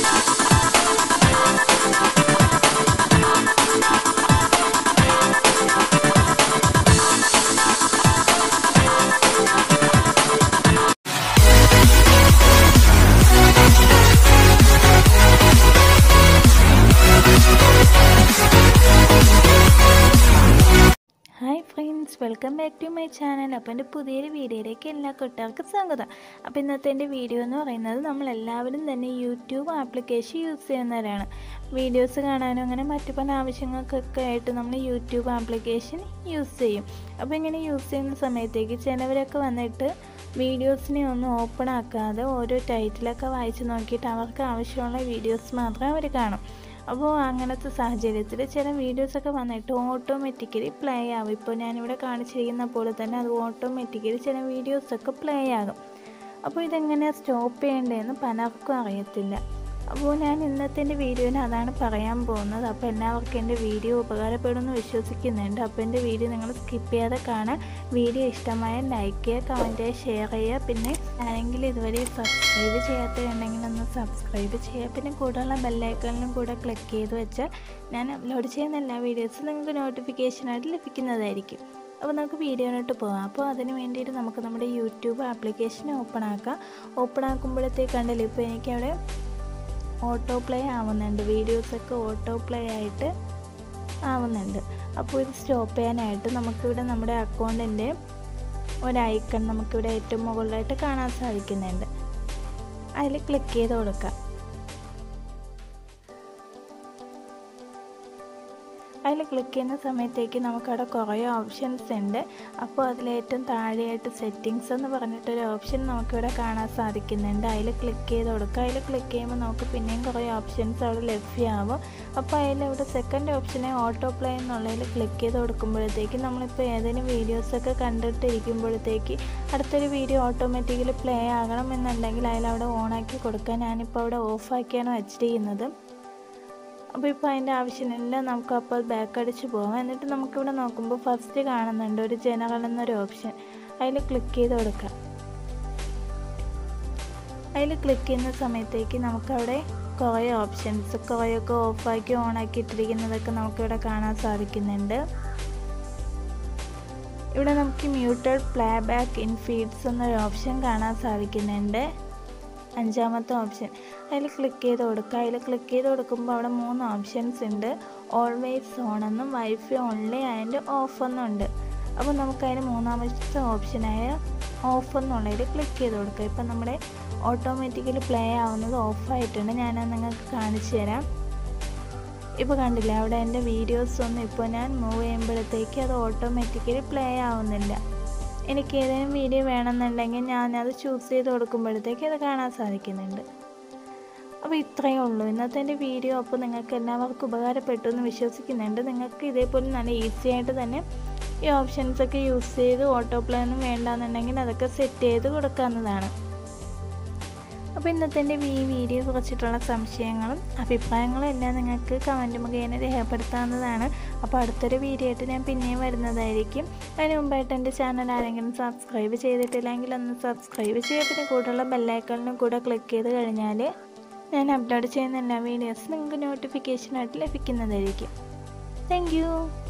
hi friends welcome back to my channel അപ്പോൾ എൻ്റെ പുതിയൊരു വീഡിയോയിലേക്ക് എല്ലാ കൂട്ടുകാർക്കും സ്വാഗതം അപ്പോൾ ഇന്നത്തെ എൻ്റെ വീഡിയോ എന്ന് പറയുന്നത് നമ്മളെല്ലാവരും തന്നെ യൂട്യൂബ് ആപ്ലിക്കേഷൻ യൂസ് ചെയ്യുന്നവരാണ് വീഡിയോസ് കാണാനും അങ്ങനെ മറ്റു പല ആവശ്യങ്ങൾക്കൊക്കെ ആയിട്ട് നമ്മൾ യൂട്യൂബ് ആപ്ലിക്കേഷൻ യൂസ് ചെയ്യും അപ്പോൾ ഇങ്ങനെ യൂസ് ചെയ്യുന്ന സമയത്തേക്ക് ചിലവരൊക്കെ വന്നിട്ട് വീഡിയോസിനെ ഒന്നും ഓപ്പൺ ആക്കാതെ ഓരോ ടൈറ്റിലൊക്കെ വായിച്ച് നോക്കിയിട്ട് അവർക്ക് ആവശ്യമുള്ള വീഡിയോസ് മാത്രമേ അവർ കാണും അപ്പോൾ അങ്ങനത്തെ സാഹചര്യത്തിൽ ചില വീഡിയോസൊക്കെ വന്നിട്ട് ഓട്ടോമാറ്റിക്കലി പ്ലേ ആകും ഇപ്പോൾ ഞാനിവിടെ കാണിച്ചിരിക്കുന്ന പോലെ തന്നെ അത് ഓട്ടോമാറ്റിക്കലി ചില വീഡിയോസൊക്കെ പ്ലേ ആകും അപ്പോൾ ഇതെങ്ങനെയാണ് സ്റ്റോപ്പ് ചെയ്യേണ്ടതെന്ന് പലർക്കും അറിയത്തില്ല അപ്പോൾ ഞാൻ ഇന്നത്തെ എൻ്റെ വീഡിയോയിൽ അതാണ് പറയാൻ പോകുന്നത് അപ്പോൾ എല്ലാവർക്കും എൻ്റെ വീഡിയോ ഉപകാരപ്പെടുമെന്ന് വിശ്വസിക്കുന്നുണ്ട് അപ്പോൾ എൻ്റെ വീഡിയോ നിങ്ങൾ സ്കിപ്പ് ചെയ്യാതെ കാണാൻ വീഡിയോ ഇഷ്ടമായ ലൈക്ക് ചെയ്യുക കമൻറ്റ് ചെയ്യുക ഷെയർ ചെയ്യുക പിന്നെ ആരെങ്കിലും ഇതുവരെ സബ്സ്ക്രൈബ് ചെയ്യാത്തതുണ്ടെങ്കിൽ ഒന്ന് സബ്സ്ക്രൈബ് ചെയ്യുക പിന്നെ കൂടെയുള്ള ബെല്ലൈക്കണിലും കൂടെ ക്ലിക്ക് ചെയ്ത് വെച്ചാൽ ഞാൻ അപ്ലോഡ് ചെയ്യുന്ന എല്ലാ വീഡിയോസും നിങ്ങൾക്ക് നോട്ടിഫിക്കേഷനായിട്ട് ലഭിക്കുന്നതായിരിക്കും അപ്പോൾ നമുക്ക് വീഡിയോയിലോട്ട് പോകാം അപ്പോൾ അതിന് വേണ്ടിയിട്ട് നമുക്ക് നമ്മുടെ യൂട്യൂബ് ആപ്ലിക്കേഷൻ ഓപ്പൺ ആക്കാം ഓപ്പൺ ആക്കുമ്പോഴത്തേക്കണ്ടല്ലോ ഇപ്പോൾ എനിക്കവിടെ ഓട്ടോ പ്ലേ ആവുന്നുണ്ട് വീഡിയോസൊക്കെ ഓട്ടോ പ്ലേ ആയിട്ട് ആവുന്നുണ്ട് അപ്പോൾ ഇത് സ്റ്റോപ്പ് ചെയ്യാനായിട്ട് നമുക്കിവിടെ നമ്മുടെ അക്കൗണ്ടിൻ്റെ ഒരു ഐക്കൺ നമുക്കിവിടെ ഏറ്റവും മുകളിലായിട്ട് കാണാൻ സാധിക്കുന്നുണ്ട് അതിൽ ക്ലിക്ക് ചെയ്ത് കൊടുക്കാം അതിൽ ക്ലിക്ക് ചെയ്യുന്ന സമയത്തേക്ക് നമുക്കവിടെ കുറേ ഓപ്ഷൻസ് ഉണ്ട് അപ്പോൾ അതിലേറ്റവും താഴെയായിട്ട് സെറ്റിങ്സ് എന്ന് പറഞ്ഞിട്ടൊരു ഓപ്ഷൻ നമുക്കിവിടെ കാണാൻ സാധിക്കുന്നുണ്ട് അതിൽ ക്ലിക്ക് ചെയ്ത് കൊടുക്കുക അതിൽ ക്ലിക്ക് ചെയ്യുമ്പോൾ നമുക്ക് പിന്നെയും കുറേ ഓപ്ഷൻസ് അവിടെ ലഭ്യമാവും അപ്പോൾ അതിലവിടെ സെക്കൻഡ് ഓപ്ഷനെ ഓട്ടോ പ്ലേ എന്നുള്ളതിൽ ക്ലിക്ക് ചെയ്ത് കൊടുക്കുമ്പോഴത്തേക്ക് നമ്മളിപ്പോൾ ഏതെങ്കിലും വീഡിയോസൊക്കെ കണ്ടിട്ടിരിക്കുമ്പോഴത്തേക്ക് അടുത്തൊരു വീഡിയോ ഓട്ടോമാറ്റിക്കലി പ്ലേ ആകണം എന്നുണ്ടെങ്കിൽ അതിലവിടെ ഓണാക്കി കൊടുക്കുക ഞാനിപ്പോൾ അവിടെ ഓഫാക്കിയാണ് വെച്ചിരിക്കുന്നത് അപ്പോൾ ഇപ്പോൾ അതിൻ്റെ ആവശ്യമില്ല നമുക്ക് അപ്പോൾ ബാക്ക് അടിച്ച് പോകാം എന്നിട്ട് നമുക്കിവിടെ നോക്കുമ്പോൾ ഫസ്റ്റ് കാണുന്നുണ്ട് ഒരു ജനറൽ എന്നൊരു ഓപ്ഷൻ അതിൽ ക്ലിക്ക് ചെയ്ത് കൊടുക്കാം അതിൽ ക്ലിക്ക് ചെയ്യുന്ന സമയത്തേക്ക് നമുക്കവിടെ കുറേ ഓപ്ഷൻസ് കുറേയൊക്കെ ഓഫാക്കി ഓണാക്കി ഇട്ടിരിക്കുന്നതൊക്കെ നമുക്കിവിടെ കാണാൻ സാധിക്കുന്നുണ്ട് ഇവിടെ നമുക്ക് muted playback in feeds എന്നൊരു ഓപ്ഷൻ കാണാൻ സാധിക്കുന്നുണ്ട് അഞ്ചാമത്തെ ഓപ്ഷൻ അതിൽ ക്ലിക്ക് ചെയ്ത് കൊടുക്കുക അതിൽ ക്ലിക്ക് ചെയ്ത് കൊടുക്കുമ്പോൾ അവിടെ മൂന്ന് ഓപ്ഷൻസ് ഉണ്ട് ഓൾവേസ് ഓൺ എന്നും വൈഫൈ ഓൺലി ആൻഡ് ഓഫ് എന്നുണ്ട് അപ്പോൾ നമുക്കതിന് മൂന്നാമത്തെ ഓപ്ഷനായ ഓഫ് എന്നുള്ളതിൽ ക്ലിക്ക് ചെയ്ത് കൊടുക്കുക ഇപ്പം നമ്മുടെ ഓട്ടോമാറ്റിക്കലി പ്ലേ ആവുന്നത് ഓഫായിട്ടുണ്ട് ഞാനത് നിങ്ങൾക്ക് കാണിച്ചു തരാം ഇപ്പോൾ കണ്ടില്ല അവിടെ എൻ്റെ വീഡിയോസ് ഒന്നും ഇപ്പോൾ ഞാൻ മൂവ് ചെയ്യുമ്പോഴത്തേക്ക് അത് ഓട്ടോമാറ്റിക്കലി പ്ലേ ആവുന്നില്ല എനിക്ക് ഏതെങ്കിലും വീഡിയോ വേണമെന്നുണ്ടെങ്കിൽ ഞാനത് ചൂസ് ചെയ്ത് കൊടുക്കുമ്പോഴത്തേക്ക് അത് കാണാൻ സാധിക്കുന്നുണ്ട് അപ്പോൾ ഇത്രയേ ഉള്ളൂ ഇന്നത്തെ എൻ്റെ വീഡിയോ അപ്പോൾ നിങ്ങൾക്ക് എല്ലാവർക്കും ഉപകാരപ്പെട്ടു എന്ന് വിശ്വസിക്കുന്നുണ്ട് നിങ്ങൾക്ക് ഇതേപോലെ നല്ല ഈസി ആയിട്ട് തന്നെ ഈ ഓപ്ഷൻസൊക്കെ യൂസ് ചെയ്ത് ഓട്ടോ പ്ലേ ഒന്നും വേണ്ടാന്നുണ്ടെങ്കിൽ അതൊക്കെ സെറ്റ് ചെയ്ത് കൊടുക്കാവുന്നതാണ് അപ്പോൾ ഇന്നത്തെ എൻ്റെ ഈ വീഡിയോ കുറിച്ചിട്ടുള്ള സംശയങ്ങളും അഭിപ്രായങ്ങളും എല്ലാം നിങ്ങൾക്ക് കമൻറ്റ് മുഖേന രേഖപ്പെടുത്താവുന്നതാണ് അപ്പോൾ അടുത്തൊരു വീഡിയോ ആയിട്ട് ഞാൻ പിന്നെയും വരുന്നതായിരിക്കും അതിന് മുമ്പായിട്ട് എൻ്റെ ചാനൽ ആരെങ്കിലും സബ്സ്ക്രൈബ് ചെയ്തിട്ടില്ലെങ്കിൽ ഒന്ന് സബ്സ്ക്രൈബ് ചെയ്യുക പിന്നെ കൂടെയുള്ള ബെല്ലൈക്കണിനും കൂടെ ക്ലിക്ക് ചെയ്ത് കഴിഞ്ഞാൽ ഞാൻ അപ്ലോഡ് ചെയ്യുന്ന എല്ലാ വീഡിയോസും നിങ്ങൾക്ക് നോട്ടിഫിക്കേഷനായിട്ട് ലഭിക്കുന്നതായിരിക്കും താങ്ക്